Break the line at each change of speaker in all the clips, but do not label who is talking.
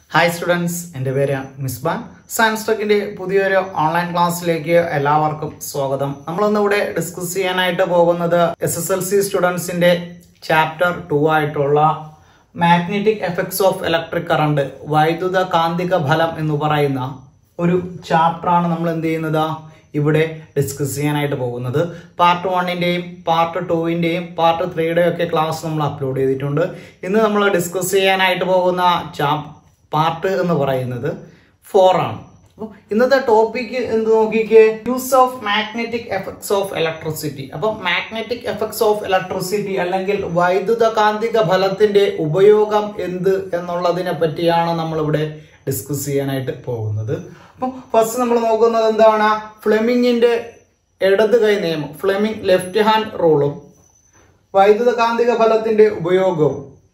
hi students എൻ്റെ പേര് മിസ്ബാൻ science ടെക്കിന്റെ പുതിയൊരു ഓൺലൈൻ ക്ലാസ്സിലേക്ക് എല്ലാവർക്കും സ്വാഗതം നമ്മളിന്ന് ഇവിടെ ഡിസ്കസ് ചെയ്യാനായിട്ട് പോകുന്നത് എസ് എസ് എൽ സി സ്റ്റുഡൻസിന്റെ ചാപ്റ്റർ ടു ആയിട്ടുള്ള magnetic effects of electric current വൈദ്യുത കാന്തിക ഫലം എന്ന് പറയുന്ന ഒരു ചാപ്റ്ററാണ് നമ്മൾ എന്ത് ചെയ്യുന്നത് ഇവിടെ ഡിസ്കസ് ചെയ്യാനായിട്ട് പോകുന്നത് പാർട്ട് വണ്ണിന്റെയും പാർട്ട് ടുവിന്റെയും പാർട്ട് ത്രീയുടെയും ഒക്കെ ക്ലാസ് നമ്മൾ അപ്ലോഡ് ചെയ്തിട്ടുണ്ട് ഇന്ന് നമ്മൾ ഡിസ്കസ് ചെയ്യാനായിട്ട് പോകുന്ന ചാപ് പാർട്ട് എന്ന് പറയുന്നത് ഫോർ ആണ് അപ്പോൾ ഇന്നത്തെ ടോപ്പിക് എന്ത് നോക്കിക്കേ use of magnetic effects of electricity അപ്പം മാഗ്നറ്റിക് എഫക്ട്സ് ഓഫ് ഇലക്ട്രിസിറ്റി അല്ലെങ്കിൽ വൈദ്യുത കാന്തിക ഫലത്തിന്റെ ഉപയോഗം എന്ത് എന്നുള്ളതിനെ പറ്റിയാണ് നമ്മളിവിടെ ഡിസ്കസ് ചെയ്യാനായിട്ട് പോകുന്നത് അപ്പം ഫസ്റ്റ് നമ്മൾ നോക്കുന്നത് എന്താണ് ഫ്ലെമിങ്ങിന്റെ ഇടത് കൈ നിയമം ഫ്ലെമിംഗ് ലെഫ്റ്റ് ഹാൻഡ് റൂളും വൈദ്യുത കാന്തിക ഫലത്തിന്റെ ഉപയോഗവും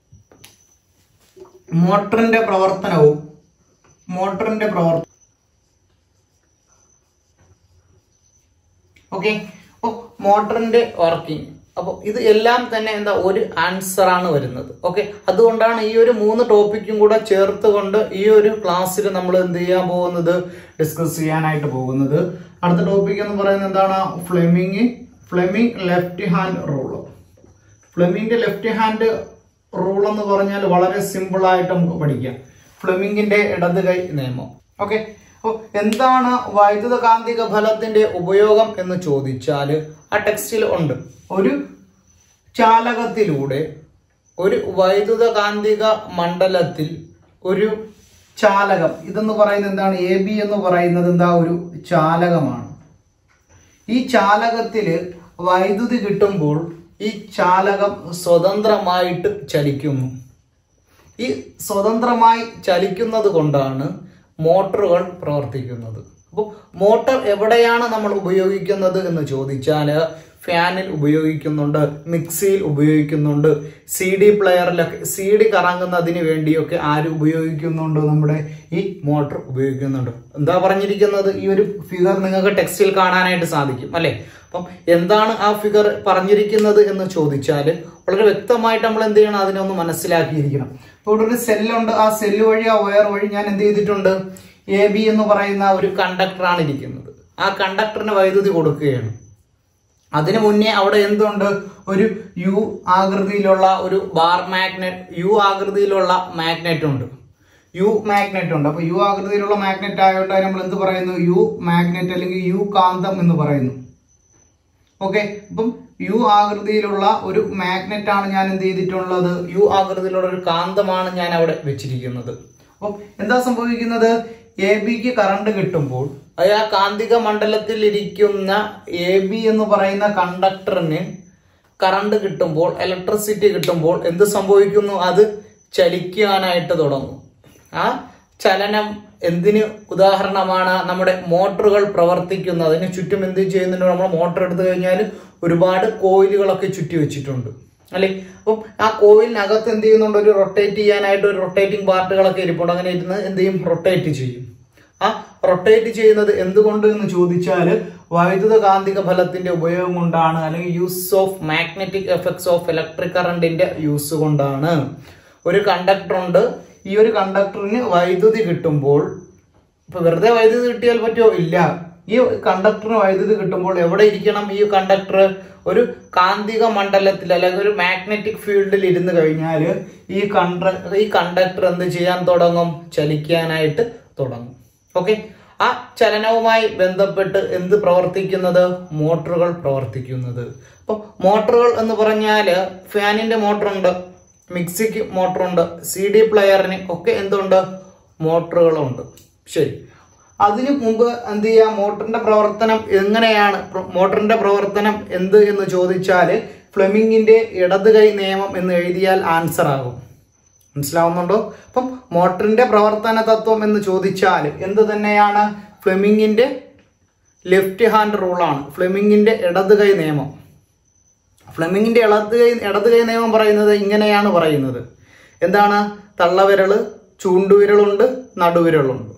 മോട്ടറിന്റെ പ്രവർത്തനവും മോട്ടറിന്റെ പ്രവർത്തനം ഓക്കെ അപ്പോൾ മോട്ടറിന്റെ വർക്കിംഗ് അപ്പോൾ ഇത് എല്ലാം തന്നെ എന്താ ഒരു ആൻസർ ആണ് വരുന്നത് ഓക്കെ അതുകൊണ്ടാണ് ഈ ഒരു മൂന്ന് ടോപ്പിക്കും കൂടെ ചേർത്ത് കൊണ്ട് ഈ ഒരു ക്ലാസ്സിൽ നമ്മൾ എന്ത് ചെയ്യാൻ പോകുന്നത് ഡിസ്കസ് ചെയ്യാനായിട്ട് പോകുന്നത് അടുത്ത ടോപ്പിക് എന്ന് പറയുന്നത് എന്താണ് Fleming Fleming left hand rule ഫ്ലെമിങ്ങിന്റെ ലെഫ്റ്റ് ഹാൻഡ് റൂൾ എന്ന് പറഞ്ഞാൽ വളരെ സിമ്പിൾ ആയിട്ട് നമുക്ക് പഠിക്കാം ഫ്ലെമിങ്ങിന്റെ ഇടത് കൈ നിയമം ഓക്കെ അപ്പോൾ എന്താണ് വൈദ്യുത കാന്തിക ഫലത്തിന്റെ ഉപയോഗം എന്ന് ചോദിച്ചാൽ ആ ടെക്സ്റ്റിൽ ഉണ്ട് ഒരു ചാലകത്തിലൂടെ ഒരു വൈദ്യുത കാന്തിക മണ്ഡലത്തിൽ ഒരു ചാലകം ഇതെന്ന് പറയുന്നത് എന്താണ് എ ബി എന്ന് പറയുന്നത് എന്താ ഒരു ചാലകമാണ് ഈ ചാലകത്തില് വൈദ്യുതി കിട്ടുമ്പോൾ ഈ ചാലകം സ്വതന്ത്രമായിട്ട് ചലിക്കുന്നു ഈ സ്വതന്ത്രമായി ചലിക്കുന്നത് കൊണ്ടാണ് മോട്ടറുകൾ പ്രവർത്തിക്കുന്നത് അപ്പോൾ മോട്ടർ എവിടെയാണ് നമ്മൾ ഉപയോഗിക്കുന്നത് എന്ന് ചോദിച്ചാൽ ഫാനിൽ ഉപയോഗിക്കുന്നുണ്ട് മിക്സിയിൽ ഉപയോഗിക്കുന്നുണ്ട് സി ഡി പ്ലെയറിലൊക്കെ സി ഡി കറങ്ങുന്നതിന് വേണ്ടിയൊക്കെ ആര് ഉപയോഗിക്കുന്നുണ്ട് നമ്മുടെ ഈ മോട്ടർ ഉപയോഗിക്കുന്നുണ്ട് എന്താ പറഞ്ഞിരിക്കുന്നത് ഈ ഒരു ഫിഗർ നിങ്ങൾക്ക് ടെക്സ്റ്റിൽ കാണാനായിട്ട് സാധിക്കും അല്ലെ അപ്പം എന്താണ് ആ ഫിഗർ പറഞ്ഞിരിക്കുന്നത് എന്ന് ചോദിച്ചാൽ വളരെ വ്യക്തമായിട്ട് നമ്മൾ എന്ത് ചെയ്യണം അതിനെ ഒന്ന് മനസ്സിലാക്കിയിരിക്കണം ഇപ്പോൾ ഇവിടെ ഒരു സെല്ലുണ്ട് ആ സെല്ല് വഴി ആ വയർ വഴി ഞാൻ എന്ത് ചെയ്തിട്ടുണ്ട് എ ബി എന്ന് പറയുന്ന ഒരു കണ്ടക്ടറാണ് ഇരിക്കുന്നത് ആ കണ്ടക്ടറിന് വൈദ്യുതി കൊടുക്കുകയാണ് അതിനു മുന്നേ അവിടെ എന്തുണ്ട് ഒരു യു ആകൃതിയിലുള്ള ഒരു ബാർ മാഗ്നറ്റ് യു ആകൃതിയിലുള്ള മാഗ്നറ്റ് ഉണ്ട് യു മാഗ്നറ്റ് ഉണ്ട് അപ്പൊ യു ആകൃതിയിലുള്ള മാഗ്നറ്റ് ആയതുകൊണ്ട് നമ്മൾ എന്ത് പറയുന്നു യു മാഗ്നറ്റ് അല്ലെങ്കിൽ യു കാന്തം എന്ന് പറയുന്നു ഓക്കെ അപ്പം യു ആകൃതിയിലുള്ള ഒരു മാഗ്നറ്റ് ആണ് ഞാൻ എന്ത് ചെയ്തിട്ടുള്ളത് യു ആകൃതിയിലുള്ള ഒരു കാന്തമാണ് ഞാൻ അവിടെ വെച്ചിരിക്കുന്നത് അപ്പം എന്താ സംഭവിക്കുന്നത് എ ബിക്ക് കറണ്ട് കിട്ടുമ്പോൾ അത് ആ കാന്തിക മണ്ഡലത്തിൽ ഇരിക്കുന്ന എ ബി എന്ന് പറയുന്ന കണ്ടക്ടറിന് കറണ്ട് കിട്ടുമ്പോൾ ഇലക്ട്രിസിറ്റി കിട്ടുമ്പോൾ എന്ത് സംഭവിക്കുന്നു അത് ചലിക്കാനായിട്ട് തുടങ്ങും ആ ചലനം എന്തിന് ഉദാഹരണമാണ് നമ്മുടെ മോട്ടറുകൾ പ്രവർത്തിക്കുന്നതിന് ചുറ്റും എന്ത് ചെയ്യുന്നുണ്ട് നമ്മൾ മോട്ടർ എടുത്തു കഴിഞ്ഞാൽ ഒരുപാട് കോയിലുകളൊക്കെ ചുറ്റി വെച്ചിട്ടുണ്ട് അല്ലെ അപ്പം ആ കോയിലിനകത്ത് എന്ത് ചെയ്യുന്നുണ്ട് ഒരു റൊട്ടേറ്റ് ചെയ്യാനായിട്ട് ഒരു റൊട്ടേറ്റിംഗ് പാർട്ടുകളൊക്കെ ഇരിപ്പുണ്ട് അങ്ങനെ ഇരുന്ന് എന്ത് ചെയ്യും റൊട്ടേറ്റ് ചെയ്യും ആ റൊട്ടേറ്റ് ചെയ്യുന്നത് എന്തുകൊണ്ട് എന്ന് ചോദിച്ചാൽ വൈദ്യുത കാന്തിക ഫലത്തിന്റെ ഉപയോഗം കൊണ്ടാണ് അല്ലെങ്കിൽ use of magnetic effects of electric കറണ്ടിന്റെ യൂസ് കൊണ്ടാണ് ഒരു കണ്ടക്ടർ ഉണ്ട് ഈ ഒരു കണ്ടക്ടറിന് വൈദ്യുതി കിട്ടുമ്പോൾ ഇപ്പൊ വെറുതെ വൈദ്യുതി കിട്ടിയാൽ പറ്റുമോ ഇല്ല ഈ കണ്ടക്ടറിന് വൈദ്യുതി കിട്ടുമ്പോൾ എവിടെ ഇരിക്കണം ഈ കണ്ടക്ടർ ഒരു കാന്തിക മണ്ഡലത്തിൽ അല്ലെങ്കിൽ ഒരു മാഗ്നറ്റിക് ഫീൽഡിൽ ഇരുന്ന് കഴിഞ്ഞാൽ ഈ കണ്ട ഈ കണ്ടക്ടർ എന്ത് ചെയ്യാൻ തുടങ്ങും ചലിക്കാനായിട്ട് തുടങ്ങും ഓക്കെ ആ ചലനവുമായി ബന്ധപ്പെട്ട് എന്ത് പ്രവർത്തിക്കുന്നത് മോട്ടറുകൾ പ്രവർത്തിക്കുന്നത് അപ്പോൾ മോട്ടറുകൾ എന്ന് പറഞ്ഞാൽ ഫാനിന്റെ മോട്ടറുണ്ട് മിക്സിക്ക് മോട്ടറുണ്ട് സി ഡി പ്ലെയറിന് ഒക്കെ എന്തുണ്ട് മോട്ടറുകളുണ്ട് ശരി അതിനു മുമ്പ് എന്ത് ചെയ്യാം മോട്ടറിന്റെ പ്രവർത്തനം എങ്ങനെയാണ് പ്ര- മോട്ടറിന്റെ പ്രവർത്തനം എന്ത് എന്ന് ചോദിച്ചാൽ ഫ്ലെമിങ്ങിന്റെ ഇടത് കൈ നിയമം എന്ന് എഴുതിയാൽ ആൻസർ ആകും മനസ്സിലാവുന്നുണ്ടോ അപ്പം മോട്ടറിന്റെ പ്രവർത്തന തത്വം എന്ന് ചോദിച്ചാൽ എന്ത് തന്നെയാണ് ഫ്ലെമിങ്ങിന്റെ ലെഫ്റ്റ് ഹാൻഡ് റൂളാണ് ഫ്ലെമിങ്ങിന്റെ ഇടത് കൈ നിയമം ഫ്ലെമിങ്ങിന്റെ ഇടത് കൈ ഇടത് കൈ നിയമം പറയുന്നത് ഇങ്ങനെയാണ് പറയുന്നത് എന്താണ് തള്ളവിരല് ചൂണ്ടുവിരലുണ്ട് നടുവിരലുണ്ട്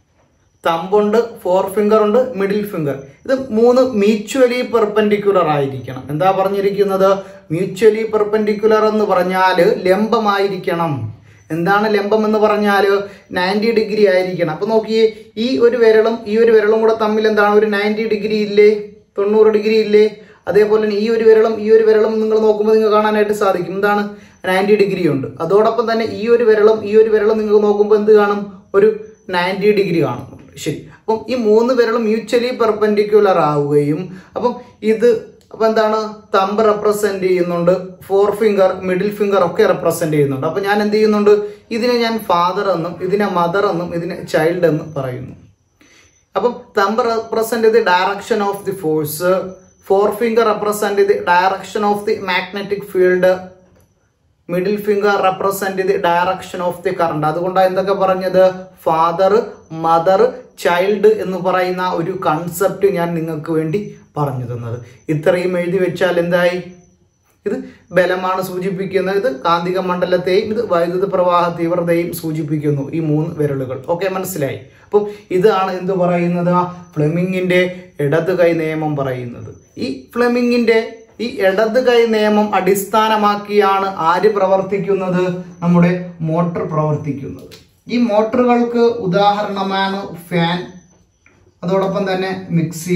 തമ്പുണ്ട് ഫോർ ഫിംഗർ ഉണ്ട് മിഡിൽ ഫിംഗർ ഇത് മൂന്ന് മ്യൂച്വലി പെർപെൻഡിക്കുലർ ആയിരിക്കണം എന്താ പറഞ്ഞിരിക്കുന്നത് മ്യൂച്വലി പെർപെൻഡിക്കുലർ എന്ന് പറഞ്ഞാൽ ലംബമായിരിക്കണം എന്താണ് ലംബം എന്ന് പറഞ്ഞാൽ നയൻറ്റി ഡിഗ്രി ആയിരിക്കണം അപ്പൊ നോക്കിയേ ഈ ഒരു വിരളും ഈ ഒരു വിരളും കൂടെ തമ്മിൽ എന്താണ് ഒരു നയൻറ്റി ഡിഗ്രി ഇല്ലേ തൊണ്ണൂറ് ഡിഗ്രി ഇല്ലേ അതേപോലെ തന്നെ ഈ ഒരു വിരളും ഈ ഒരു വിരളും നിങ്ങൾ നോക്കുമ്പോൾ നിങ്ങൾക്ക് കാണാനായിട്ട് സാധിക്കും എന്താണ് നയൻറ്റി ഡിഗ്രി ഉണ്ട് അതോടൊപ്പം തന്നെ ഈ ഒരു വിരളും ഈ ഒരു വിരളും നിങ്ങൾക്ക് നോക്കുമ്പോൾ എന്ത് കാണും ഒരു നയൻറ്റി ഡിഗ്രി കാണുന്നുണ്ട് ശരി അപ്പം ഈ മൂന്ന് വിരളും മ്യൂച്വലി പെർപെൻഡിക്കുലർ ആവുകയും അപ്പം ഇത് അപ്പൊ എന്താണ് തമ്പ് റെപ്രസെന്റ് ചെയ്യുന്നുണ്ട് ഫോർ ഫിംഗർ മിഡിൽ ഫിംഗർ ഒക്കെ റെപ്രസെന്റ് ചെയ്യുന്നുണ്ട് അപ്പൊ ഞാൻ എന്ത് ചെയ്യുന്നുണ്ട് ഇതിനെ ഞാൻ ഫാദർ എന്നും ഇതിനെ മദർ എന്നും ഇതിനെ ചൈൽഡ് എന്നും പറയുന്നു അപ്പം thumb represent the direction of the force four finger represent the direction of the magnetic field middle finger represent the direction of the current അതുകൊണ്ടാണ് എന്തൊക്കെ പറഞ്ഞത് ഫാദർ മദർ ചൈൽഡ് എന്ന് പറയുന്ന ഒരു കൺസെപ്റ്റ് ഞാൻ നിങ്ങൾക്ക് വേണ്ടി പറഞ്ഞു തന്നത് ഇത്രയും എഴുതി വെച്ചാൽ എന്തായി ഇത് ബലമാണ് സൂചിപ്പിക്കുന്നത് ഇത് കാന്തിക മണ്ഡലത്തെയും ഇത് വൈദ്യുത പ്രവാഹ തീവ്രതയും സൂചിപ്പിക്കുന്നു ഈ മൂന്ന് വിരലുകൾ ഓക്കെ മനസ്സിലായി അപ്പം ഇതാണ് എന്ത് പറയുന്നത് ആ ഫ്ലെമിങ്ങിന്റെ ഇടത് കൈ നിയമം പറയുന്നത് ഈ ഫ്ലെമിങ്ങിന്റെ ഈ ഇടത് കൈ നിയമം അടിസ്ഥാനമാക്കിയാണ് ആര് പ്രവർത്തിക്കുന്നത് നമ്മുടെ മോട്ടോർ പ്രവർത്തിക്കുന്നത് ഈ മോട്ടോറുകൾക്ക് ഉദാഹരണമാണ് ഫാൻ അതോടൊപ്പം തന്നെ മിക്സി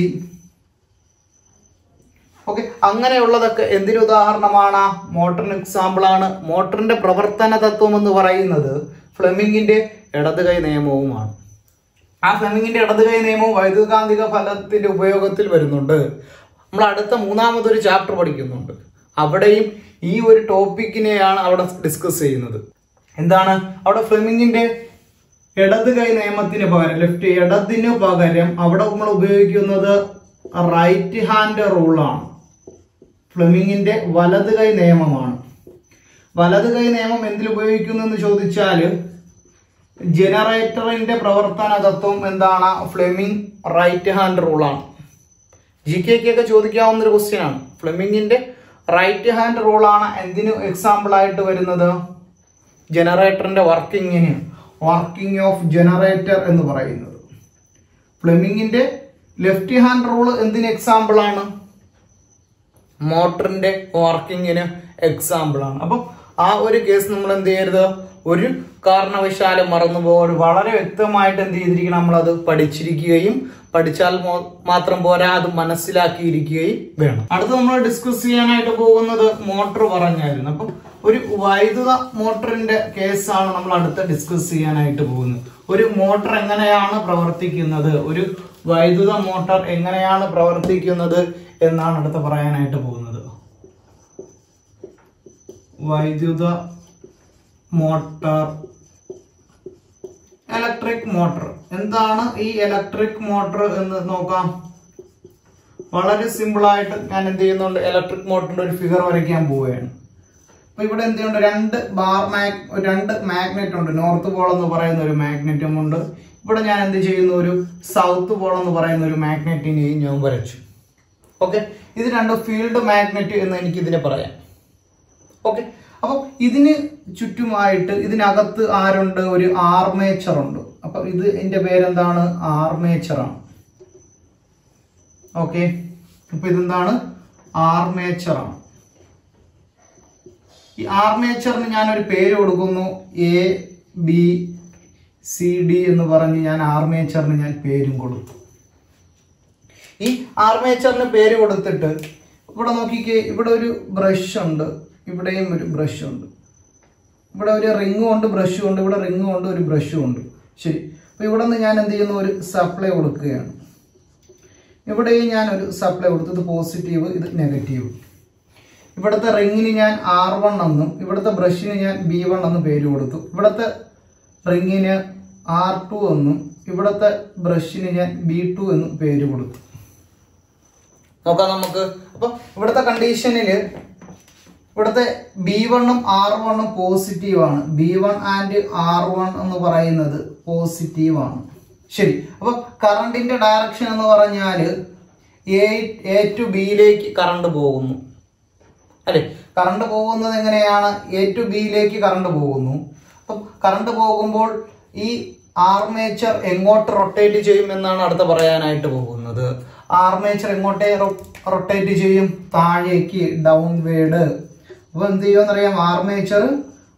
ഓക്കെ അങ്ങനെയുള്ളതൊക്കെ എന്തിനു ഉദാഹരണമാണ് മോട്ടറിന് എക്സാമ്പിൾ ആണ് മോട്ടറിന്റെ പ്രവർത്തന തത്വം എന്ന് പറയുന്നത് ഫ്ലെമിങ്ങിന്റെ ഇടത് കൈ നിയമവുമാണ് ആ ഫ്ലെമിങ്ങിന്റെ ഇടത് കൈ നിയമവും വൈദ്യുതകാന്തിക ഫലത്തിന്റെ ഉപയോഗത്തിൽ വരുന്നുണ്ട് നമ്മൾ അടുത്ത മൂന്നാമതൊരു ചാപ്റ്റർ പഠിക്കുന്നുണ്ട് അവിടെയും ഈ ഒരു ടോപ്പിക്കിനെയാണ് അവിടെ ഡിസ്കസ് ചെയ്യുന്നത് എന്താണ് അവിടെ ഫ്ലെമിങ്ങിന്റെ ഇടത് കൈ നിയമത്തിന് പകരം ലെഫ്റ്റ് ഇടതിന് പകരം അവിടെ നമ്മൾ ഉപയോഗിക്കുന്നത് റൈറ്റ് ഹാൻഡ് റൂളാണ് ഫ്ലെമിങ്ങിന്റെ വലത് കൈ നിയമമാണ് വലത് കൈ നിയമം എന്തിൽ ഉപയോഗിക്കുന്നു എന്ന് ചോദിച്ചാൽ ജനറേറ്ററിന്റെ പ്രവർത്തന തത്വം എന്താണ് ഫ്ലെമിംഗ് റൈറ്റ് ഹാൻഡ് റൂളാണ് ജി കെക്കൊക്കെ ചോദിക്കാവുന്ന ഒരു ക്വസ്റ്റ്യൻ ആണ് ഫ്ലെമിങ്ങിന്റെ റൈറ്റ് ഹാൻഡ് റൂളാണ് എന്തിനു എക്സാമ്പിൾ ആയിട്ട് വരുന്നത് ജനറേറ്ററിന്റെ വർക്കിങ്ങിന് വർക്കിംഗ് ഓഫ് ജനറേറ്റർ എന്ന് പറയുന്നത് ഫ്ലെമിങ്ങിന്റെ ലെഫ്റ്റ് ഹാൻഡ് റൂൾ എന്തിന് എക്സാമ്പിൾ ആണ് മോട്ടറിന്റെ വർക്കിങ്ങിന് എക്സാമ്പിൾ ആണ് അപ്പം ആ ഒരു കേസ് നമ്മൾ എന്ത് ചെയ്യരുത് ഒരു കാരണവശാലും മറന്നു പോകരുത് വളരെ വ്യക്തമായിട്ട് എന്ത് ചെയ്തിരിക്കണം നമ്മളത് പഠിച്ചിരിക്കുകയും പഠിച്ചാൽ മോ- മാത്രം പോരാ അത് മനസ്സിലാക്കിയിരിക്കുകയും വേണം അടുത്ത് നമ്മൾ ഡിസ്കസ് ചെയ്യാനായിട്ട് പോകുന്നത് മോട്ടോർ പറഞ്ഞായിരുന്നു അപ്പം ഒരു വൈദ്യുത മോട്ടറിന്റെ കേസാണ് നമ്മൾ അടുത്ത് ഡിസ്കസ് ചെയ്യാനായിട്ട് പോകുന്നത് ഒരു മോട്ടർ എങ്ങനെയാണ് പ്രവർത്തിക്കുന്നത് ഒരു വൈദ്യുത മോട്ടോർ എങ്ങനെയാണ് പ്രവർത്തിക്കുന്നത് എന്നാണ് അടുത്ത് പറയാനായിട്ട് പോകുന്നത് വൈദ്യുത മോട്ടോർ ഇലക്ട്രിക് മോട്ടോർ എന്താണ് ഈ ഇലക്ട്രിക് മോട്ടോർ എന്ന് നോക്കാം വളരെ സിമ്പിൾ ആയിട്ട് ഞാൻ എന്ത് ചെയ്യുന്നുണ്ട് ഇലക്ട്രിക് മോട്ടറിന്റെ ഒരു ഫിഗർ വരയ്ക്കാൻ പോവുകയാണ് അപ്പൊ ഇവിടെ എന്ത് ചെയ്യുന്നുണ്ട് രണ്ട് ബാർ മാഗ് രണ്ട് മാഗ്നറ്റ് ഉണ്ട് നോർത്ത് പോൾ എന്ന് പറയുന്ന ഒരു മാഗ്നറ്റും ഉണ്ട് ഇവിടെ ഞാൻ എന്ത് ചെയ്യുന്നു ഒരു സൗത്ത് പോൾ എന്ന് പറയുന്ന ഒരു മാഗ്നറ്റിനെയും ഞാൻ വരച്ചു ഓക്കെ ഇത് രണ്ട് ഫീൽഡ് മാഗ്നറ്റ് എന്ന് എനിക്ക് ഇതിനെ പറയാം ഓക്കെ അപ്പം ഇതിന് ചുറ്റുമായിട്ട് ഇതിനകത്ത് ആരുണ്ട് ഒരു ആർമേച്ചർ ഉണ്ട് അപ്പൊ ഇത് എന്റെ പേരെന്താണ് ആർമേച്ചർ ആണ് ഓക്കെ അപ്പൊ ഇതെന്താണ് ആർമേച്ചർ ആണ് ഈ ആർമേച്ചറിന് ഞാനൊരു പേര് കൊടുക്കുന്നു എ ബി സി ഡി എന്ന് പറഞ്ഞ് ഞാൻ ആർമേച്ചറിന് ഞാൻ പേരും കൊടുത്തു ഈ ആർമേച്ചറിന് പേര് കൊടുത്തിട്ട് ഇവിടെ നോക്കിക്കേ ഇവിടെ ഒരു ബ്രഷ് ഉണ്ട് ഇവിടെയും ഒരു ബ്രഷ് ഉണ്ട് ഇവിടെ ഒരു റിങ്ങും ഉണ്ട് ബ്രഷും ഉണ്ട് ഇവിടെ റിങ്ങും ഉണ്ട് ഒരു ബ്രഷും ഉണ്ട് ശരി അപ്പൊ ഇവിടെ നിന്ന് ഞാൻ എന്ത് ചെയ്യുന്നു ഒരു സപ്ലൈ കൊടുക്കുകയാണ് ഇവിടെയും ഞാൻ ഒരു സപ്ലൈ കൊടുത്തു ഇത് പോസിറ്റീവ് ഇത് നെഗറ്റീവ് ഇവിടുത്തെ റിങ്ങിന് ഞാൻ ആർ വൺ എന്നും ഇവിടുത്തെ ബ്രഷിന് ഞാൻ ബി വൺ എന്നും പേര് കൊടുത്തു ഇവിടുത്തെ റിങ്ങിന് ആർ ടു എന്നും ഇവിടുത്തെ ബ്രഷിന് ഞാൻ ബി ടു എന്നും പേര് കൊടുത്തു നോക്കാം നമുക്ക് അപ്പൊ ഇവിടുത്തെ കണ്ടീഷനില് ഇവിടുത്തെ ബി വണ്ണും ആർ വണ്ണും പോസിറ്റീവ് ആണ് B one and R one എന്ന് പറയുന്നത് പോസിറ്റീവ് ആണ് ശരി അപ്പൊ കറണ്ടിന്റെ ഡയറക്ഷൻ എന്ന് പറഞ്ഞാല് എ എ ടു ബിയിലേക്ക് കറണ്ട് പോകുന്നു അല്ലെ കറണ്ട് പോകുന്നത് എങ്ങനെയാണ് എ ടു ബിയിലേക്ക് കറണ്ട് പോകുന്നു അപ്പം കറണ്ട് പോകുമ്പോൾ ഈ ആർമേച്ചർ എങ്ങോട്ട് റൊട്ടേറ്റ് ചെയ്യും എന്നാണ് അടുത്ത പറയാനായിട്ട് പോകുന്നത് ആർമേച്ചർ എങ്ങോട്ടേ റൊട്ടേറ്റ് ചെയ്യും താഴേക്ക് ഡൗൺ വേഡ് അപ്പൊ എന്ത് ചെയ്യുമെന്നറിയാം ആർമേച്ചർ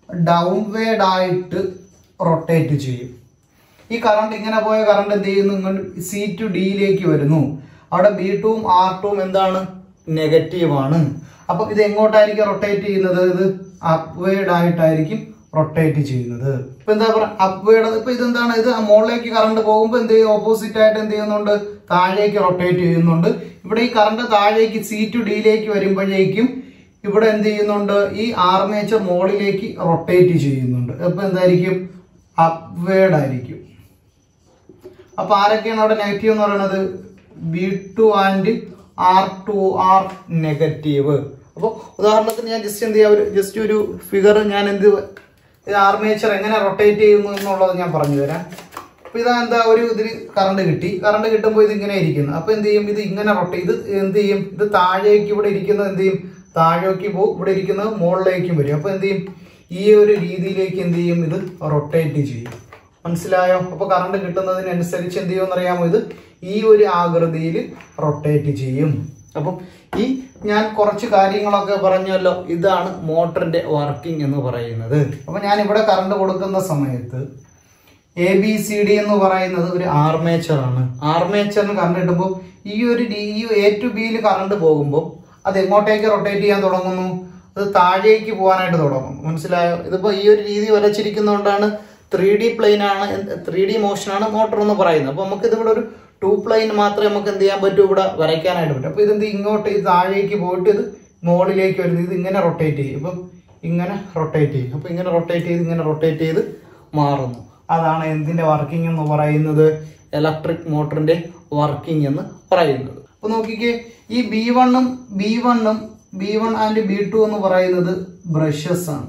ഡൗൺവേഡ് ആയിട്ട് റൊട്ടേറ്റ് ചെയ്യും ഈ കറണ്ട് ഇങ്ങനെ പോയ കറണ്ട് എന്ത് ചെയ്യുന്നു ഇങ്ങോട്ട് സി ടു ഡിയിലേക്ക് വരുന്നു അവിടെ ബി ടുവും ആർ ടുവും എന്താണ് നെഗറ്റീവ് ആണ് അപ്പൊ ഇത് എങ്ങോട്ടായിരിക്കും റൊട്ടേറ്റ് ചെയ്യുന്നത് ഇത് അപ്വേഡ് ആയിട്ടായിരിക്കും റൊട്ടേറ്റ് ചെയ്യുന്നത് ഇപ്പൊ എന്താ പറയുക അപ്വേഡ് ഇപ്പൊ ഇതെന്താണ് ഇത് മുകളിലേക്ക് കറണ്ട് പോകുമ്പോൾ എന്ത് ചെയ്യും ഓപ്പോസിറ്റ് ആയിട്ട് എന്ത് ചെയ്യുന്നുണ്ട് താഴേക്ക് റൊട്ടേറ്റ് ചെയ്യുന്നുണ്ട് ഇവിടെ ഈ കറണ്ട് താഴേക്ക് സി ടു ഡിയിലേക്ക് വരുമ്പോഴേക്കും ഇവിടെ എന്ത് ചെയ്യുന്നുണ്ട് ഈ ആർമേച്ചർ മുകളിലേക്ക് റൊട്ടേറ്റ് ചെയ്യുന്നുണ്ട് അപ്പൊ എന്തായിരിക്കും അപ്വേഡ് ആയിരിക്കും അപ്പൊ ആരൊക്കെയാണ് അവിടെ നെഗറ്റീവ് എന്ന് പറയുന്നത് B two and R two R negative അപ്പോൾ ഉദാഹരണത്തിന് ഞാൻ ജസ്റ്റ് എന്ത് ചെയ്യാം ഒരു ജസ്റ്റ് ഒരു ഫിഗർ ഞാൻ എന്ത് ആർമേച്ചർ എങ്ങനെ റൊട്ടേറ്റ് ചെയ്യുന്നു എന്നുള്ളത് ഞാൻ പറഞ്ഞു തരാം അപ്പൊ ഇതാ എന്താ ഒരു ഇതിൽ കറണ്ട് കിട്ടി കറണ്ട് കിട്ടുമ്പോൾ ഇത് ഇങ്ങനെ ഇരിക്കുന്നു അപ്പൊ എന്ത് ചെയ്യും ഇത് ഇങ്ങനെ റൊട്ടേറ്റ് ഇത് എന്ത് ചെയ്യും ഇത് താഴേക്ക് ഇവിടെ ഇരിക്കുന്നത് എന്ത് ചെയ്യും താഴേക്ക് പോകും ഇവിടെ ഇരിക്കുന്നത് മുകളിലേക്കും വരും അപ്പൊ എന്ത് ചെയ്യും ഈ ഒരു രീതിയിലേക്ക് എന്ത് ചെയ്യും ഇത് റൊട്ടേറ്റ് ചെയ്യും മനസ്സിലായോ അപ്പൊ കറണ്ട് കിട്ടുന്നതിനനുസരിച്ച് എന്ത് ചെയ്യുമെന്ന് അറിയാമോ ഇത് ഈ ഒരു ആകൃതിയിൽ റൊട്ടേറ്റ് ചെയ്യും അപ്പം ഈ ഞാൻ കുറച്ച് കാര്യങ്ങളൊക്കെ പറഞ്ഞല്ലോ ഇതാണ് മോട്ടറിന്റെ വർക്കിംഗ് എന്ന് പറയുന്നത് അപ്പൊ ഞാൻ ഇവിടെ കറണ്ട് കൊടുക്കുന്ന സമയത്ത് എ ബി സി ഡി എന്ന് പറയുന്നത് ഒരു ആർമേച്ചർ ആണ് ആർമേച്ചറിന് കറണ്ട് കിട്ടുമ്പോൾ ഈ ഒരു ഡി ഈ എ ടു ബിയിൽ കറണ്ട് പോകുമ്പോൾ അത് എങ്ങോട്ടേക്ക് റൊട്ടേറ്റ് ചെയ്യാൻ തുടങ്ങുന്നു അത് താഴേക്ക് പോകാനായിട്ട് തുടങ്ങും മനസ്സിലായോ ഇതിപ്പോ ഈ ഒരു രീതി വരച്ചിരിക്കുന്നതുകൊണ്ടാണ് ത്രീ ഡി പ്ലെയിൻ ആണ് ത്രീ ഡി മോഷൻ ആണ് മോട്ടർ എന്ന് പറയുന്നത് അപ്പൊ നമുക്ക് ഇതിവിടെ ഒരു ടു പ്ലെയിൻ മാത്രമേ നമുക്ക് എന്ത് ചെയ്യാൻ പറ്റൂ ഇവിടെ വരയ്ക്കാനായിട്ട് പറ്റും അപ്പൊ ഇതെന്ത് ഇങ്ങോട്ട് ഇത് താഴേക്ക് പോയിട്ട് ഇത് മുകളിലേക്ക് വരുന്നത് ഇത് ഇങ്ങനെ റൊട്ടേറ്റ് ചെയ്യും അപ്പം ഇങ്ങനെ റൊട്ടേറ്റ് ചെയ്യും അപ്പൊ ഇങ്ങനെ റൊട്ടേറ്റ് ചെയ്ത് ഇങ്ങനെ റൊട്ടേറ്റ് ചെയ്ത് മാറുന്നു അതാണ് എന്തിന്റെ വർക്കിംഗ് എന്ന് പറയുന്നത് ഇലക്ട്രിക് മോട്ടറിന്റെ വർക്കിംഗ് എന്ന് പറയുന്നത് അപ്പൊ നോക്കിക്കേ ഈ ബി വണ്ണും ബി വണ്ണും B one and B two എന്ന് പറയുന്നത് ബ്രഷസ് ആണ്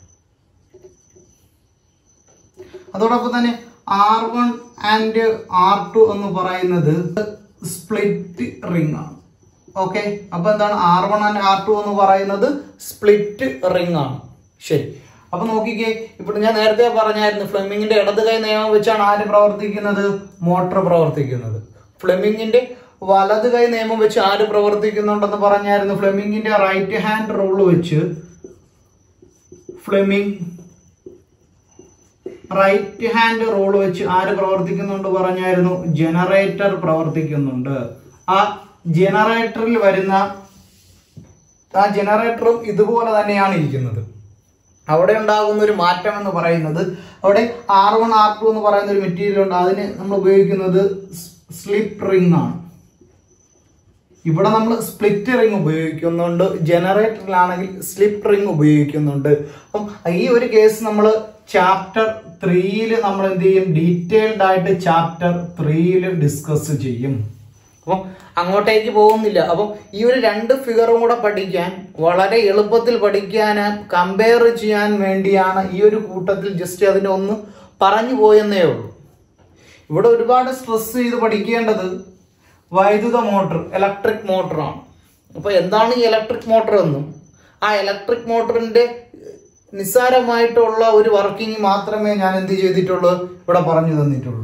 അതോടൊപ്പം തന്നെ R one and R two എന്ന് പറയുന്നത് സ്പ്ലിറ്റ് റിംഗ് ആണ് ഓക്കെ അപ്പൊ എന്താണ് R one and R two എന്ന് പറയുന്നത് സ്പ്ലിറ്റ് റിംഗ് ആണ് ശരി അപ്പൊ നോക്കിക്കേ ഇപ്പോൾ ഞാൻ നേരത്തെ പറഞ്ഞായിരുന്നു ഫ്ലെമിങ്ങിന്റെ ഇടത് കൈ നിയമം വെച്ചാണ് ആര് പ്രവർത്തിക്കുന്നത് മോട്ടോർ പ്രവർത്തിക്കുന്നത് ഫ്ലെമിങ്ങിന്റെ വലത് കൈ നിയമം വെച്ച് ആര് പ്രവർത്തിക്കുന്നുണ്ടെന്ന് പറഞ്ഞായിരുന്നു ഫ്ലെമിങ്ങിന്റെ റൈറ്റ് ഹാൻഡ് റൂൾ വെച്ച് ഫ്ലെമിങ് റൈറ്റ് ഹാൻഡ് റൂൾ വെച്ച് ആര് പ്രവർത്തിക്കുന്നുണ്ട് പറഞ്ഞായിരുന്നു ജനറേറ്റർ പ്രവർത്തിക്കുന്നുണ്ട് ആ ജനറേറ്ററിൽ വരുന്ന ആ ജനറേറ്ററും ഇതുപോലെ തന്നെയാണ് ഇരിക്കുന്നത് അവിടെ ഉണ്ടാകുന്ന ഒരു മാറ്റം എന്ന് പറയുന്നത് അവിടെ ആർ വൺ ആർ ടു എന്ന് പറയുന്ന ഒരു മെറ്റീരിയൽ ഉണ്ട് അതിന് നമ്മൾ ഉപയോഗിക്കുന്നത് സ്ലിപ്പ് റിംഗ് ആണ് ഇവിടെ നമ്മൾ സ്പ്ലിറ്റ് റിംഗ് ഉപയോഗിക്കുന്നുണ്ട് ജനറേറ്ററിലാണെങ്കിൽ സ്ലിപ്പ് റിംഗ് ഉപയോഗിക്കുന്നുണ്ട് അപ്പം ഈ ഒരു കേസ് നമ്മൾ ചാപ്റ്റർ ത്രീയിൽ നമ്മൾ എന്ത് ചെയ്യും ഡീറ്റെയിൽഡ് ആയിട്ട് ചാപ്റ്റർ ത്രീയിൽ ഡിസ്കസ് ചെയ്യും അപ്പം അങ്ങോട്ടേക്ക് പോകുന്നില്ല അപ്പം ഈ ഒരു രണ്ട് ഫിഗറും കൂടെ പഠിക്കാൻ വളരെ എളുപ്പത്തിൽ പഠിക്കാൻ കമ്പയർ ചെയ്യാൻ വേണ്ടിയാണ് ഈ ഒരു കൂട്ടത്തിൽ ജസ്റ്റ് അതിനെ ഒന്ന് പറഞ്ഞു പോയെന്നേ ഉള്ളൂ ഇവിടെ ഒരുപാട് സ്ട്രെസ് ചെയ്ത് പഠിക്കേണ്ടത് വൈദ്യുത മോട്ടർ ഇലക്ട്രിക് മോട്ടറാണ് അപ്പൊ എന്താണ് ഈ ഇലക്ട്രിക് മോട്ടർ എന്നും ആ ഇലക്ട്രിക് മോട്ടറിന്റെ നിസ്സാരമായിട്ടുള്ള ഒരു വർക്കിംഗ് മാത്രമേ ഞാൻ എന്ത് ചെയ്തിട്ടുള്ളൂ ഇവിടെ പറഞ്ഞു തന്നിട്ടുള്ളൂ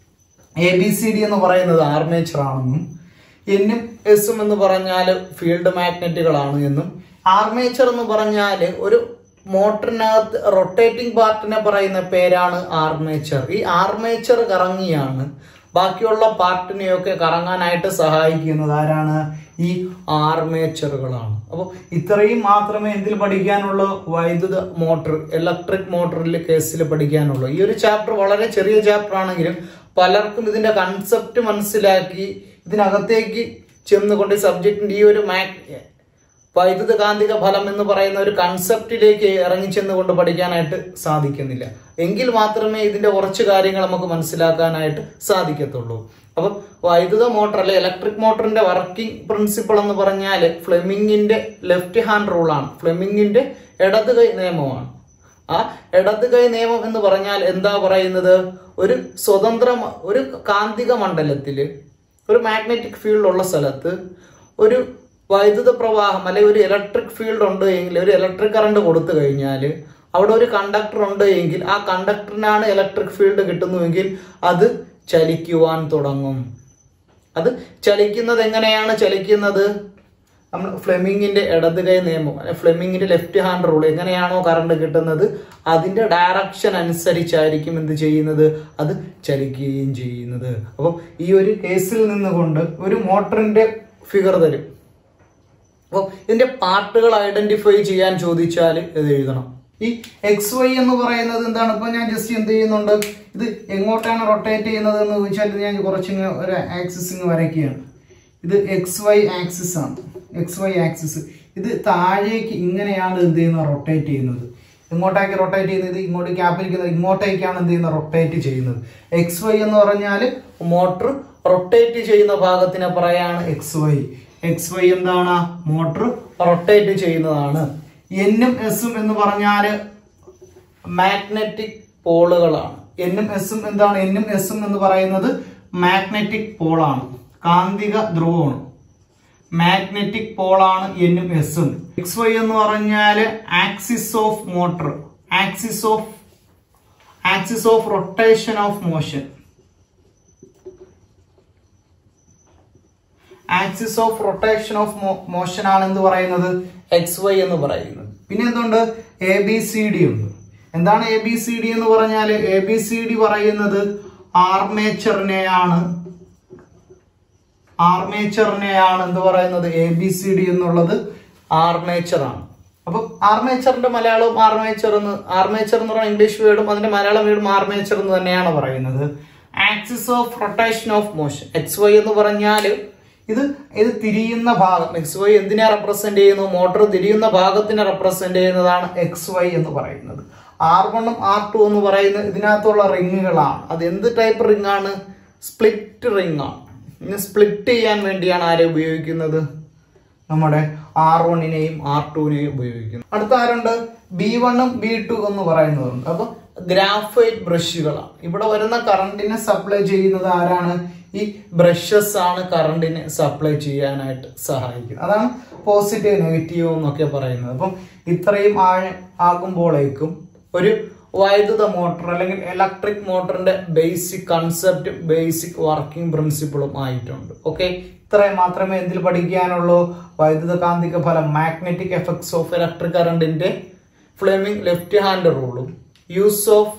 എ ബി സി ഡി എന്ന് പറയുന്നത് ആർമേച്ചർ ആണെന്നും എന്നും എസും എന്ന് പറഞ്ഞാൽ ഫീൽഡ് മാഗ്നറ്റുകളാണ് എന്നും ആർമേച്ചർ എന്ന് പറഞ്ഞാൽ ഒരു മോട്ടറിനകത്ത് റൊട്ടേറ്റിംഗ് പാർട്ടിനെ പറയുന്ന പേരാണ് ആർമേച്ചർ ഈ ആർമേച്ചർ കറങ്ങിയാണ് ബാക്കിയുള്ള പാർട്ടിനെയൊക്കെ കറങ്ങാനായിട്ട് സഹായിക്കുന്നത് ആരാണ് ഈ ആർമേച്ചറുകളാണ് അപ്പോൾ ഇത്രയും മാത്രമേ എന്തിൽ പഠിക്കാനുള്ളൂ വൈദ്യുത മോട്ടർ ഇലക്ട്രിക് മോട്ടറിൽ കേസിൽ പഠിക്കാനുള്ളൂ ഈ ഒരു ചാപ്റ്റർ വളരെ ചെറിയ ചാപ്റ്റർ ആണെങ്കിലും പലർക്കും ഇതിന്റെ കൺസെപ്റ്റ് മനസ്സിലാക്കി ഇതിനകത്തേക്ക് ചെന്നുകൊണ്ട് സബ്ജക്റ്റിന്റെ ഈ ഒരു മാക് വൈദ്യുത കാന്തിക ഫലം എന്ന് പറയുന്ന ഒരു കൺസെപ്റ്റിലേക്ക് ഇറങ്ങിച്ചെന്നുകൊണ്ട് പഠിക്കാനായിട്ട് സാധിക്കുന്നില്ല എങ്കിൽ മാത്രമേ ഇതിന്റെ കുറച്ച് കാര്യങ്ങൾ നമുക്ക് മനസ്സിലാക്കാനായിട്ട് സാധിക്കത്തുള്ളൂ അപ്പം വൈദ്യുത മോട്ടർ അല്ലെ ഇലക്ട്രിക് മോട്ടറിന്റെ വർക്കിംഗ് പ്രിൻസിപ്പിൾ എന്ന് പറഞ്ഞാൽ ഫ്ലെമിങ്ങിന്റെ ലെഫ്റ്റ് ഹാൻഡ് റൂളാണ് ഫ്ലെമിങ്ങിന്റെ ഇടത് കൈ നിയമമാണ് ആ ഇടത് കൈ നിയമം എന്ന് പറഞ്ഞാൽ എന്താ പറയുന്നത് ഒരു സ്വതന്ത്ര മ- ഒരു കാന്തിക മണ്ഡലത്തില് ഒരു മാഗ്നറ്റിക് ഫീൽഡ് ഉള്ള സ്ഥലത്ത് ഒരു വൈദ്യുത പ്രവാഹം അല്ലെങ്കിൽ ഒരു ഇലക്ട്രിക് ഫീൽഡ് ഉണ്ട് എങ്കിൽ ഒരു ഇലക്ട്രിക് കറണ്ട് കൊടുത്തു കഴിഞ്ഞാൽ അവിടെ ഒരു കണ്ടക്ടർ ഉണ്ട് എങ്കിൽ ആ കണ്ടക്ടറിനാണ് ഇലക്ട്രിക് ഫീൽഡ് കിട്ടുന്നുവെങ്കിൽ അത് ചലിക്കുവാൻ തുടങ്ങും അത് ചലിക്കുന്നത് എങ്ങനെയാണ് ചലിക്കുന്നത് നമ്മൾ ഫ്ലെമിങ്ങിന്റെ ഇടത് കൈ നിയമം അല്ലെ ഫ്ലെമിങ്ങിന്റെ ലെഫ്റ്റ് ഹാൻഡ് റൂൾ എങ്ങനെയാണോ കറണ്ട് കിട്ടുന്നത് അതിന്റെ ഡയറക്ഷൻ അനുസരിച്ചായിരിക്കും എന്ത് ചെയ്യുന്നത് അത് ചലിക്കുകയും ചെയ്യുന്നത് അപ്പോൾ ഈ ഒരു കേസിൽ നിന്നുകൊണ്ട് ഒരു മോട്ടറിന്റെ ഫിഗർ തരും അപ്പോൾ ഇതിന്റെ പാർട്ടുകൾ ഐഡന്റിഫൈ ചെയ്യാൻ ചോദിച്ചാൽ ഇത് എഴുതണം ഈ എക്സ് വൈ എന്ന് പറയുന്നത് എന്താണ് ഇപ്പൊ ഞാൻ ജസ്റ്റ് എന്ത് ചെയ്യുന്നുണ്ട് ഇത് എങ്ങോട്ടാണ് റൊട്ടേറ്റ് ചെയ്യുന്നത് എന്ന് ചോദിച്ചാൽ ഇത് ഞാൻ കുറച്ചിങ്ങ് ഒരു ആക്സിസ് ഇങ്ങ് വരയ്ക്കുകയാണ് ഇത് എക്സ് വൈ ആക്സിസ് ആണ് എക്സ് വൈ ആക്സിസ് ഇത് താഴേക്ക് ഇങ്ങനെയാണ് എന്ത് ചെയ്യുന്നത് റൊട്ടേറ്റ് ചെയ്യുന്നത് എങ്ങോട്ടേക്ക് റൊട്ടേറ്റ് ചെയ്യുന്നത് ഇങ്ങോട്ട് ക്യാപ്പിരിക്കുന്നത് ഇങ്ങോട്ടേക്കാണ് എന്ത് ചെയ്യുന്നത് റൊട്ടേറ്റ് ചെയ്യുന്നത് എക്സ് വൈ എന്ന് പറഞ്ഞാൽ മോട്ടർ റൊട്ടേറ്റ് ചെയ്യുന്ന ഭാഗത്തിനെ പറയാണ് എക്സ് വൈ എക്സ് വൈ എന്താണ് മോട്ടർ റൊട്ടേറ്റ് ചെയ്യുന്നതാണ് എന്നും എസും എന്ന് പറഞ്ഞാൽ മാഗ്നറ്റിക് പോളുകളാണ് എന്നും എസും എന്താണ് എന്നും എസും എന്ന് പറയുന്നത് മാഗ്നറ്റിക് പോളാണ് കാന്തിക ധ്രുവമാണ് മാഗ്നറ്റിക് പോളാണ് എന്നും എസും എക്സ് വൈ എന്ന് പറഞ്ഞാൽ axis of motor axis of axis of rotation of motion axis of rotation of motion ആണ് എന്ന് പറയുന്നത് എക്സ് വൈ എന്ന് പറയുന്നത് പിന്നെ എന്തുണ്ട് എ ബി സി ഡി ഉണ്ട് എന്താണ് എ ബി സി ഡി എന്ന് പറഞ്ഞാൽ എ ബി സി ഡി പറയുന്നത് ആർമേച്ചറിനെയാണ് ആർമേച്ചറിനെയാണ് എന്ത് പറയുന്നത് എ ബി സി ഡി എന്നുള്ളത് ആർമേച്ചർ ആണ് അപ്പൊ ആർമേച്ചറിന്റെ മലയാളവും ആർമേച്ചർ എന്ന് ആർമേച്ചർ എന്ന് പറയുന്ന ഇംഗ്ലീഷ് വേർഡും അതിന്റെ മലയാളം വേർഡും ആർമേച്ചർ എന്ന് തന്നെയാണ് പറയുന്നത് axis of rotation of motion X Y എന്ന് പറഞ്ഞാൽ ഇത് ഇത് തിരിയുന്ന ഭാഗം എക്സ് വൈ എന്തിനെ റെപ്രസെന്റ് ചെയ്യുന്നു മോട്ടോർ തിരിയുന്ന ഭാഗത്തിനെ റെപ്രസെന്റ് ചെയ്യുന്നതാണ് എക്സ് വൈ എന്ന് പറയുന്നത് ആർ വണ്ണും ആർ ടു എന്ന് പറയുന്നത് ഇതിനകത്തുള്ള റിങ്ങുകളാണ് അത് എന്ത് ടൈപ്പ് റിംഗ് ആണ് സ്പ്ലിറ്റ് റിംഗ് ആണ് ഇനി സ്പ്ലിറ്റ് ചെയ്യാൻ വേണ്ടിയാണ് ആരെ ഉപയോഗിക്കുന്നത് നമ്മുടെ ആർ വണ്ണിനെയും ആർ ടുവിനെയും ഉപയോഗിക്കുന്നത് അടുത്ത ആരുണ്ട് ബി വണ്ണും ബി ടു എന്ന് പറയുന്നതുണ്ട് അപ്പൊ ഗ്രാഫൈറ്റ് ബ്രഷുകളാണ് ഇവിടെ വരുന്ന കറണ്ടിനെ സപ്ലൈ ചെയ്യുന്നത് ആരാണ് ഈ ബ്രഷസ് ആണ് കറണ്ടിനെ സപ്ലൈ ചെയ്യാനായിട്ട് സഹായിക്കുന്നത് അതാണ് പോസിറ്റീവ് നെഗറ്റീവ് എന്നൊക്കെ പറയുന്നത് അപ്പം ഇത്രയും ആഴം ആകുമ്പോഴേക്കും ഒരു വൈദ്യുത മോട്ടോർ അല്ലെങ്കിൽ ഇലക്ട്രിക് മോട്ടറിന്റെ ബേസിക് കൺസെപ്റ്റും ബേസിക് വർക്കിംഗ് പ്രിൻസിപ്പിളും ആയിട്ടുണ്ട് ഓക്കെ ഇത്രയും മാത്രമേ എന്തിൽ പഠിക്കാനുള്ളൂ വൈദ്യുത കാന്തിക ഫലം മാഗ്നറ്റിക് എഫക്ട്സ് ഓഫ് ഇലക്ട്രിക് കറണ്ടിന്റെ ഫ്ലെമിംഗ് ലെഫ്റ്റ് ഹാൻഡ് റൂളും use of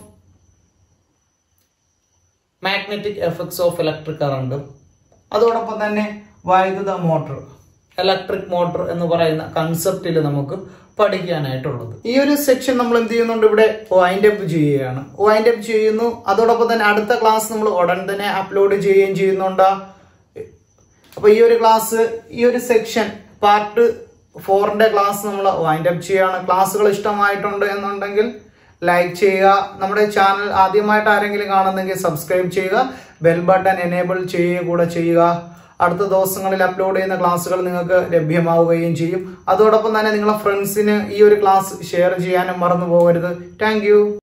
magnetic effects of electric കറണ്ടും അതോടൊപ്പം തന്നെ വൈദ്യുത മോട്ടോർ ഇലക്ട്രിക് മോട്ടോർ എന്ന് പറയുന്ന കൺസെപ്റ്റിൽ നമുക്ക് പഠിക്കാനായിട്ടുള്ളത് ഈ ഒരു സെക്ഷൻ നമ്മൾ എന്ത് ചെയ്യുന്നുണ്ട് ഇവിടെ വൈൻഡ് അപ്പ് ചെയ്യുകയാണ് വൈൻഡ് അപ്പ് ചെയ്യുന്നു അതോടൊപ്പം തന്നെ അടുത്ത ക്ലാസ് നമ്മൾ ഉടൻ തന്നെ അപ്ലോഡ് ചെയ്യുകയും ചെയ്യുന്നുണ്ട് അപ്പൊ ഈ ഒരു ക്ലാസ് ഈ ഒരു സെക്ഷൻ പാർട്ട് ഫോറിന്റെ ക്ലാസ് നമ്മൾ വൈൻഡ് അപ്പ് ചെയ്യുകയാണ് ക്ലാസ്സുകൾ ഇഷ്ടമായിട്ടുണ്ട് എന്നുണ്ടെങ്കിൽ ലൈക്ക് ചെയ്യുക നമ്മുടെ ചാനൽ ആദ്യമായിട്ട് ആരെങ്കിലും കാണുന്നെങ്കിൽ സബ്സ്ക്രൈബ് ചെയ്യുക ബെൽ ബട്ടൺ എനേബിൾ ചെയ്യുക കൂടെ ചെയ്യുക അടുത്ത ദിവസങ്ങളിൽ അപ്ലോഡ് ചെയ്യുന്ന ക്ലാസ്സുകൾ നിങ്ങൾക്ക് ലഭ്യമാവുകയും ചെയ്യും അതോടൊപ്പം തന്നെ നിങ്ങളെ ഫ്രണ്ട്സിന് ഈ ഒരു ക്ലാസ് ഷെയർ ചെയ്യാനും മറന്നു പോകരുത് താങ്ക്